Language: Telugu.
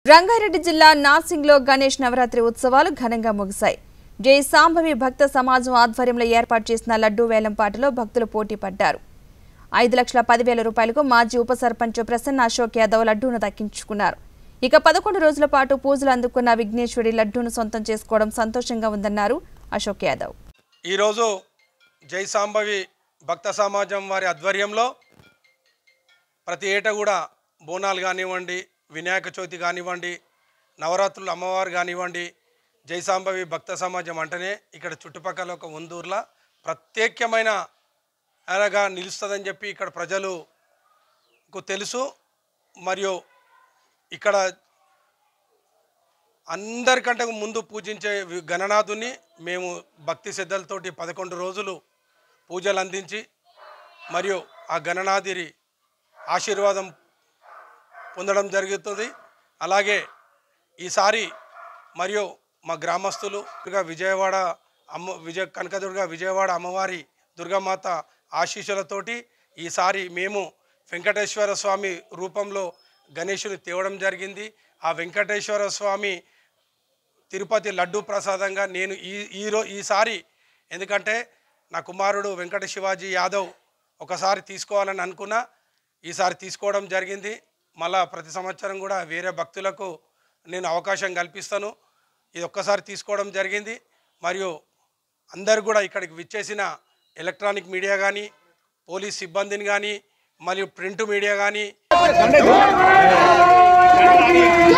రంగారెడ్డి జిల్లా నార్సింగ్లో గణేష్ నవరాత్రి ఉత్సవాలు ఘనంగా ముగిశాయి జై సాంభవి భక్త సమాజం ఆధ్వర్యంలో ఏర్పాటు చేసిన లడ్డూ వేలం పాటలో భక్తులు పోటీ పడ్డారు ఐదు లక్షల పదివేల రూపాయలకు మాజీ ఉప సర్పంచ్ ప్రసన్న అశోక్ యాదవ్ లడ్డూను దక్కించుకున్నారు ఇక పదకొండు రోజుల పాటు పూజలు అందుకున్న విఘ్నేశ్వరి లడ్డూను సొంతం చేసుకోవడం సంతోషంగా ఉందన్నారు అశోక్ యాదవ్ ఈరోజు జై సాంబవి భక్త సమాజం వారి ఆధ్వర్యంలో ప్రతి ఏటా కూడా బోనాలు కానివ్వండి వినాయక చవితి కానివ్వండి నవరాత్రులు అమ్మవారు కానివ్వండి జై సాంబవి భక్త సమాజం అంటేనే ఇక్కడ చుట్టుపక్కల ఒక వందూర్ల ప్రత్యేకమైన అనగా నిలుస్తుందని చెప్పి ఇక్కడ ప్రజలకు తెలుసు మరియు ఇక్కడ అందరికంటే ముందు పూజించే వి- గణనాథుని మేము భక్తి శ్రద్ధలతోటి పదకొండు రోజులు పూజలు అందించి మరియు ఆ గణనాథిరి ఆశీర్వాదం పొందడం జరుగుతుంది అలాగే ఈసారి మరియు మా గ్రామస్తులు ఇంకా విజయవాడ అమ్మ విజయ కనకదుర్గ విజయవాడ అమ్మవారి దుర్గామాత ఆశీస్సులతోటి ఈసారి మేము వెంకటేశ్వర స్వామి రూపంలో గణేషుని తేవడం జరిగింది ఆ వెంకటేశ్వర స్వామి తిరుపతి లడ్డు ప్రసాదంగా నేను ఈ ఈరో ఈసారి ఎందుకంటే నా కుమారుడు వెంకట శివాజీ యాదవ్ ఒకసారి తీసుకోవాలని అనుకున్నా ఈసారి తీసుకోవడం జరిగింది మళ్ళా ప్రతి సంవత్సరం కూడా వేరే భక్తులకు నేను అవకాశం కల్పిస్తాను ఇది ఒక్కసారి తీసుకోవడం జరిగింది మరియు అందరు కూడా ఇక్కడికి విచ్చేసిన ఎలక్ట్రానిక్ మీడియా కానీ పోలీస్ సిబ్బందిని కానీ మరియు ప్రింట్ మీడియా కానీ